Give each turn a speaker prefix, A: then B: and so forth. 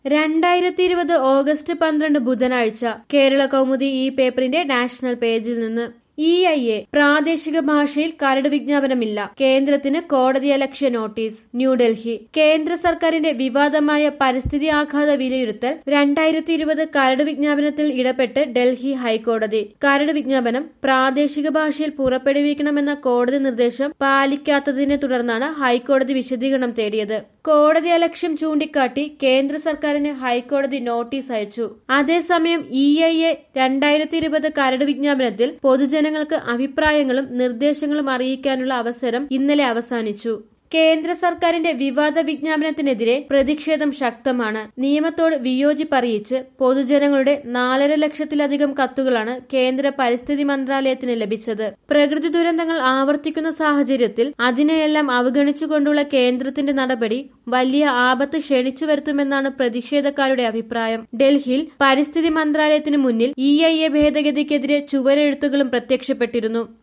A: രണ്ടായിരത്തി ഇരുപത് ഓഗസ്റ്റ് പന്ത്രണ്ട് ബുധനാഴ്ച കേരള കൗമുദി ഈ പേപ്പറിന്റെ നാഷണൽ പേജിൽ നിന്ന് ഇ ഐ എ പ്രാദേശിക ഭാഷയിൽ കരട് വിജ്ഞാപനമില്ല കേന്ദ്രത്തിന് കോടതിയലക്ഷ്യ നോട്ടീസ് ന്യൂഡൽഹി കേന്ദ്ര സർക്കാരിന്റെ വിവാദമായ പരിസ്ഥിതി ആഘാത വിലയിരുത്തൽ രണ്ടായിരത്തി ഇരുപത് കരട് വിജ്ഞാപനത്തിൽ ഇടപെട്ട് ഡൽഹി ഹൈക്കോടതി കരട് വിജ്ഞാപനം പ്രാദേശിക ഭാഷയിൽ പുറപ്പെടുവിക്കണമെന്ന കോടതി നിർദ്ദേശം പാലിക്കാത്തതിനെ തുടർന്നാണ് ഹൈക്കോടതി വിശദീകരണം തേടിയത് കോടതി അലക്ഷ്യം ചൂണ്ടിക്കാട്ടി കേന്ദ്ര സർക്കാരിന് ഹൈക്കോടതി നോട്ടീസ് അയച്ചു അതേസമയം ഇ ഐ എ രണ്ടായിരത്തി ഇരുപത് കരട് വിജ്ഞാപനത്തിൽ പൊതുജനങ്ങൾക്ക് അഭിപ്രായങ്ങളും നിർദ്ദേശങ്ങളും അറിയിക്കാനുള്ള അവസരം ഇന്നലെ അവസാനിച്ചു കേന്ദ്ര സർക്കാരിന്റെ വിവാദ വിജ്ഞാപനത്തിനെതിരെ പ്രതിഷേധം ശക്തമാണ് നിയമത്തോട് വിയോജിപ്പറിയിച്ച് പൊതുജനങ്ങളുടെ നാലര ലക്ഷത്തിലധികം കത്തുകളാണ് കേന്ദ്ര പരിസ്ഥിതി മന്ത്രാലയത്തിന് ലഭിച്ചത് പ്രകൃതി ദുരന്തങ്ങൾ ആവർത്തിക്കുന്ന സാഹചര്യത്തിൽ അതിനെയെല്ലാം അവഗണിച്ചുകൊണ്ടുള്ള കേന്ദ്രത്തിന്റെ നടപടി വലിയ ആപത്ത് ക്ഷണിച്ചു വരുത്തുമെന്നാണ് പ്രതിഷേധക്കാരുടെ അഭിപ്രായം ഡൽഹിയിൽ പരിസ്ഥിതി മന്ത്രാലയത്തിനു മുന്നിൽ ഇ ഐ എ ഭേദഗതിക്കെതിരെ ചുവരെഴുത്തുകളും പ്രത്യക്ഷപ്പെട്ടിരുന്നു